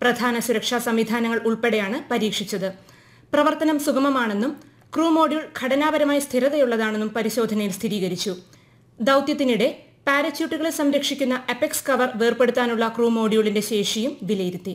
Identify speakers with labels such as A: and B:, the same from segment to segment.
A: പ്രധാന സുരക്ഷാ സംവിധാനങ്ങൾ ഉൾപ്പെടെയാണ് പരീക്ഷിച്ചത് പ്രവർത്തനം സുഗമമാണെന്നും ക്രൂ മോഡ്യൂൾ ഘടനാപരമായി സ്ഥിരതയുള്ളതാണെന്നും പരിശോധനയിൽ സ്ഥിരീകരിച്ചു ദൌത്യത്തിനിടെ പാരച്യൂട്ടുകളെ സംരക്ഷിക്കുന്ന അപെക്സ് കവർ വേർപെടുത്താനുള്ള ക്രൂ മോഡ്യൂളിന്റെ ശേഷിയും വിലയിരുത്തി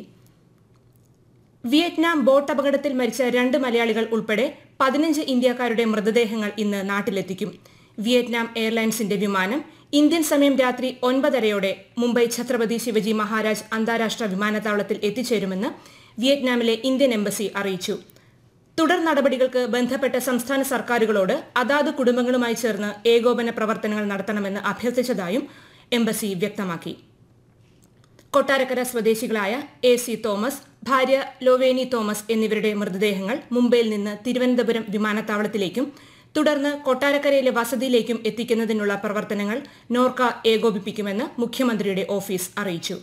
A: വിയറ്റ്നാം ബോട്ട് അപകടത്തിൽ മരിച്ച രണ്ട് മലയാളികൾ ഉൾപ്പെടെ പതിനഞ്ച് ഇന്ത്യക്കാരുടെ മൃതദേഹങ്ങൾ ഇന്ന് നാട്ടിലെത്തിക്കും വിയറ്റ്നാം എയർലൈൻസിന്റെ വിമാനം ഇന്ത്യൻ സമയം രാത്രി ഒൻപതരയോടെ മുംബൈ ഛത്രപതി ശിവജി മഹാരാജ് അന്താരാഷ്ട്ര വിമാനത്താവളത്തിൽ എത്തിച്ചേരുമെന്ന് വിയറ്റ്നാമിലെ ഇന്ത്യൻ എംബസി അറിയിച്ചു തുടർ നടപടികൾക്ക് ബന്ധപ്പെട്ട സംസ്ഥാന സർക്കാരുകളോട് അതാത് കുടുംബങ്ങളുമായി ചേർന്ന് ഏകോപന പ്രവർത്തനങ്ങൾ നടത്തണമെന്ന് അഭ്യർത്ഥിച്ചതായും എംബസി വ്യക്തമാക്കി കൊട്ടാരക്കര സ്വദേശികളായ എ സി തോമസ് ഭാര്യ ലോവേനി തോമസ് എന്നിവരുടെ മൃതദേഹങ്ങൾ മുംബൈയിൽ നിന്ന് തിരുവനന്തപുരം വിമാനത്താവളത്തിലേക്കും തുടർന്ന് കൊട്ടാരക്കരയിലെ വസതിയിലേക്കും എത്തിക്കുന്നതിനുള്ള പ്രവർത്തനങ്ങൾ നോർക്ക ഏകോപിപ്പിക്കുമെന്ന് മുഖ്യമന്ത്രിയുടെ ഓഫീസ് അറിയിച്ചു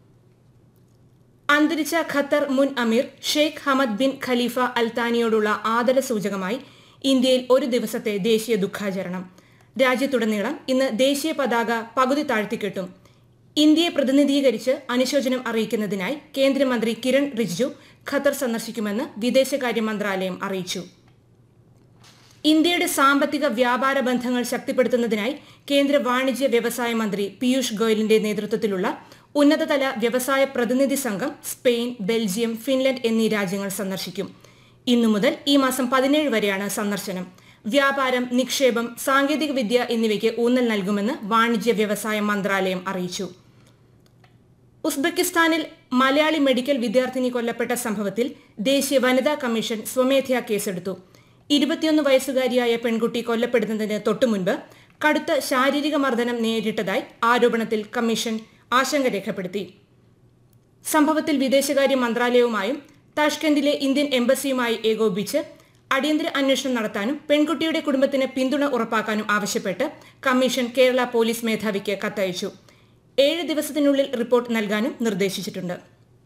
A: അന്തരിച്ച ഖത്തർ മുൻ അമീർ ഷെയ്ഖ് ഹമദ് ബിൻ ഖലീഫ അൽത്താനിയോടുള്ള ആദര സൂചകമായി ഇന്ത്യയിൽ ഒരു ദിവസത്തെ ദേശീയ ദുഃഖാചരണം രാജ്യത്തുടനീളം ഇന്ന് ദേശീയ പതാക പകുതി താഴ്ത്തിക്കെട്ടും ഇന്ത്യയെ പ്രതിനിധീകരിച്ച് അനുശോചനം അറിയിക്കുന്നതിനായി കേന്ദ്രമന്ത്രി കിരൺ റിജിജു ഖത്തർ സന്ദർശിക്കുമെന്ന് വിദേശകാര്യ മന്ത്രാലയം അറിയിച്ചു ഇന്ത്യയുടെ സാമ്പത്തിക വ്യാപാര ബന്ധങ്ങൾ ശക്തിപ്പെടുത്തുന്നതിനായി കേന്ദ്ര വാണിജ്യ വ്യവസായ മന്ത്രി പീയൂഷ് ഗോയലിന്റെ നേതൃത്വത്തിലുള്ള ഉന്നതതല വ്യവസായ പ്രതിനിധി സംഘം സ്പെയിൻ ബെൽജിയം ഫിൻലൻഡ് എന്നീ രാജ്യങ്ങൾ സന്ദർശിക്കും ഇന്നു മുതൽ ഈ മാസം പതിനേഴ് വരെയാണ് സന്ദർശനം വ്യാപാരം നിക്ഷേപം സാങ്കേതികവിദ്യ എന്നിവയ്ക്ക് ഊന്നൽ നൽകുമെന്ന് വാണിജ്യ വ്യവസായ മന്ത്രാലയം അറിയിച്ചു ഉസ്ബെക്കിസ്ഥാനിൽ മലയാളി മെഡിക്കൽ വിദ്യാർത്ഥിനി കൊല്ലപ്പെട്ട സംഭവത്തിൽ ദേശീയ വനിതാ കമ്മീഷൻ സ്വമേധയാ കേസെടുത്തു ഇരുപത്തിയൊന്ന് വയസ്സുകാരിയായ പെൺകുട്ടി കൊല്ലപ്പെടുന്നതിന് തൊട്ടുമുൻപ് കടുത്ത ശാരീരിക മർദ്ദനം നേരിട്ടതായി ആരോപണത്തിൽ കമ്മീഷൻ ആശങ്ക രേഖപ്പെടുത്തി സംഭവത്തിൽ വിദേശകാര്യ മന്ത്രാലയവുമായും താഷ്കന്റിലെ ഇന്ത്യൻ എംബസിയുമായി ഏകോപിച്ച് അടിയന്തര അന്വേഷണം നടത്താനും പെൺകുട്ടിയുടെ കുടുംബത്തിന് പിന്തുണ ഉറപ്പാക്കാനും ആവശ്യപ്പെട്ട് കമ്മീഷൻ കേരള പോലീസ് മേധാവിക്ക് കത്തയച്ചു ഏഴ് ദിവസത്തിനുള്ളിൽ റിപ്പോർട്ട് നൽകാനും നിർദ്ദേശിച്ചിട്ടുണ്ട്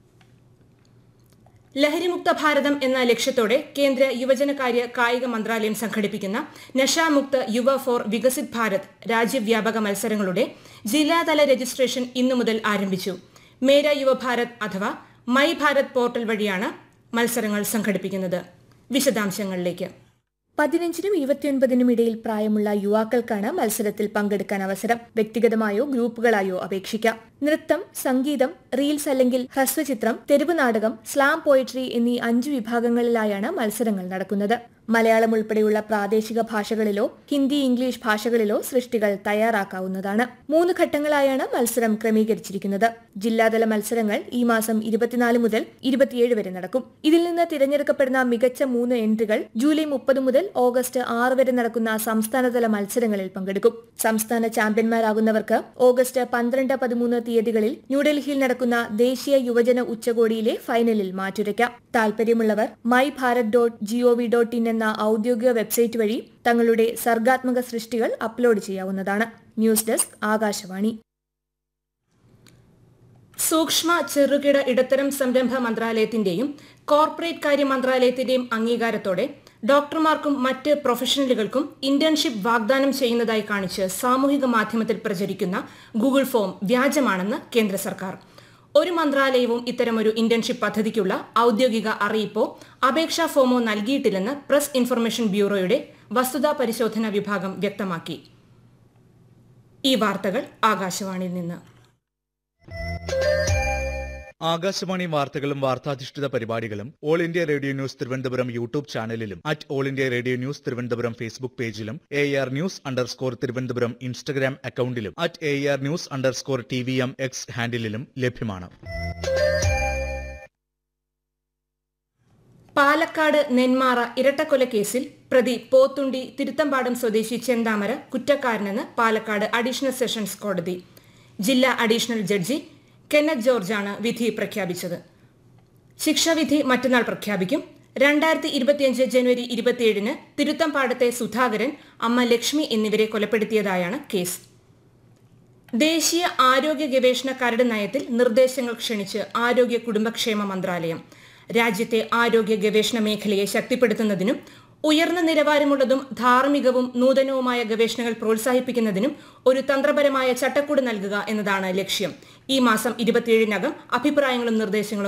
A: ലഹരിമുക്ത ഭാരതം എന്ന ലക്ഷ്യത്തോടെ കേന്ദ്ര യുവജനകാര്യ കായിക മന്ത്രാലയം സംഘടിപ്പിക്കുന്ന നഷാമുക്ത യുവ ഫോർ വികസിത് ഭാരത് രാജ്യവ്യാപക മത്സരങ്ങളുടെ ജില്ലാതല രജിസ്ട്രേഷൻ ഇന്നു മുതൽ ആരംഭിച്ചു മേര യുവഭാരത് അഥവാ മൈ ഭാരത് പോർട്ടൽ വഴിയാണ് മത്സരങ്ങൾ സംഘടിപ്പിക്കുന്നത് വിശദാംശങ്ങളിലേക്ക്
B: പതിനഞ്ചിനും ഇരുപത്തിയൊൻപതിനും ഇടയിൽ പ്രായമുള്ള യുവാക്കൾക്കാണ് മത്സരത്തിൽ പങ്കെടുക്കാൻ അവസരം വ്യക്തിഗതമായോ ഗ്രൂപ്പുകളായോ അപേക്ഷിക്കാം നൃത്തം സംഗീതം റീൽസ് അല്ലെങ്കിൽ ഹ്രസ്വചിത്രം തെരുവ് നാടകം സ്ലാം പോയട്രി എന്നീ അഞ്ച് വിഭാഗങ്ങളിലായാണ് മത്സരങ്ങൾ നടക്കുന്നത് മലയാളം ഉൾപ്പെടെയുള്ള പ്രാദേശിക ഭാഷകളിലോ ഹിന്ദി ഇംഗ്ലീഷ് ഭാഷകളിലോ സൃഷ്ടികൾ തയ്യാറാക്കാവുന്നതാണ് മൂന്ന് ഘട്ടങ്ങളായാണ് മത്സരം ക്രമീകരിച്ചിരിക്കുന്നത് ജില്ലാതല മത്സരങ്ങൾ ഈ മാസം ഇരുപത്തിനാല് മുതൽ ഇരുപത്തിയേഴ് വരെ നടക്കും ഇതിൽ നിന്ന് തിരഞ്ഞെടുക്കപ്പെടുന്ന മികച്ച മൂന്ന് എൻട്രികൾ ജൂലൈ മുപ്പത് മുതൽ ഓഗസ്റ്റ് ആറ് വരെ നടക്കുന്ന സംസ്ഥാനതല മത്സരങ്ങളിൽ പങ്കെടുക്കും സംസ്ഥാന ചാമ്പ്യന്മാരാകുന്നവർക്ക് ഓഗസ്റ്റ് പന്ത്രണ്ട് പതിമൂന്ന് തീയതികളിൽ ന്യൂഡൽഹിയിൽ നടക്കുന്ന ദേശീയ യുവജന ഉച്ചകോടിയിലെ ഫൈനലിൽ മാറ്റുരയ്ക്കാം താൽപര്യമുള്ളവർ my Bharat dot GOV dot in എന്ന ഔദ്യോഗിക വെബ്സൈറ്റ് വഴി തങ്ങളുടെ സർഗാത്മക സൃഷ്ടികൾ അപ്ലോഡ് ചെയ്യാവുന്നതാണ് ന്യൂസ് ഡെസ്ക് ആകാശവാണി
A: സൂക്ഷ്മ ചെറുകിട ഇടത്തരം സംരംഭ മന്ത്രാലയത്തിന്റെയും കോർപ്പറേറ്റ് കാര്യ മന്ത്രാലയത്തിന്റെയും അംഗീകാരത്തോടെ ഡോക്ടർമാർക്കും മറ്റ് പ്രൊഫഷണലുകൾക്കും ഇന്റേൺഷിപ്പ് വാഗ്ദാനം ചെയ്യുന്നതായി കാണിച്ച് സാമൂഹിക മാധ്യമത്തിൽ പ്രചരിക്കുന്ന ഗൂഗിൾ ഫോം വ്യാജമാണെന്ന് കേന്ദ്ര സർക്കാർ ഒരു മന്ത്രാലയവും ഇത്തരമൊരു ഇന്റേൺഷിപ്പ് പദ്ധതിക്കുള്ള ഔദ്യോഗിക അറിയിപ്പോ അപേക്ഷാ ഫോമോ നൽകിയിട്ടില്ലെന്ന് പ്രസ് ഇൻഫർമേഷൻ ബ്യൂറോയുടെ വസ്തുതാ പരിശോധന വിഭാഗം വ്യക്തമാക്കി ഈ വാർത്തകൾ ആകാശവാണിയിൽ നിന്ന്
C: ആകാശവാണി വാർത്തകളും വാർത്താധിഷ്ഠിത പരിപാടികളും All India Radio news Thiruvananthapuram YouTube ചാനലിലും at All India Radio news Thiruvananthapuram Facebook പേജിലും A R news underscore Thiruvananthapuram Instagram അക്കൌണ്ടിലും at A R news underscore T V M X ഹാൻഡിലും ലഭ്യമാണ്
A: പാലക്കാട് നെന്മാറ ഇരട്ടക്കൊലക്കേസിൽ പ്രതി പോത്തുണ്ടി തിരുത്തമ്പാടം സ്വദേശി ചെന്താമര കുറ്റക്കാരനെന്ന് പാലക്കാട് അഡീഷണൽ സെഷൻസ് കോടതി ജില്ലാ അഡീഷണൽ ജഡ്ജി കെന്നത്ത് ജോർജാണ് വിധി പ്രഖ്യാപിച്ചത് ശിക്ഷാവിധി മറ്റന്നാൾ പ്രഖ്യാപിക്കും രണ്ടായിരത്തി ഇരുപത്തിയഞ്ച് ജനുവരി ഇരുപത്തിയേഴിന് തിരുത്തമ്പാടത്തെ സുധാകരൻ അമ്മ ലക്ഷ്മി എന്നിവരെ കൊലപ്പെടുത്തിയതായാണ് കേസ് ദേശീയ ആരോഗ്യ ഗവേഷണ കരട് നയത്തിൽ നിർദ്ദേശങ്ങൾ ക്ഷണിച്ച് ആരോഗ്യ കുടുംബക്ഷേമ മന്ത്രാലയം രാജ്യത്തെ ആരോഗ്യ ഗവേഷണ മേഖലയെ ശക്തിപ്പെടുത്തുന്നതിനും ഉയർന്ന നിലവാരമുള്ളതും ധാർമ്മികവും നൂതനവുമായ ഗവേഷണങ്ങൾ പ്രോത്സാഹിപ്പിക്കുന്നതിനും ഒരു തന്ത്രപരമായ ചട്ടക്കൂട് നൽകുക എന്നതാണ് ലക്ഷ്യം ഈ മാസം ഇരുപത്തിയേഴിനകം അഭിപ്രായങ്ങളും നിർദ്ദേശങ്ങളും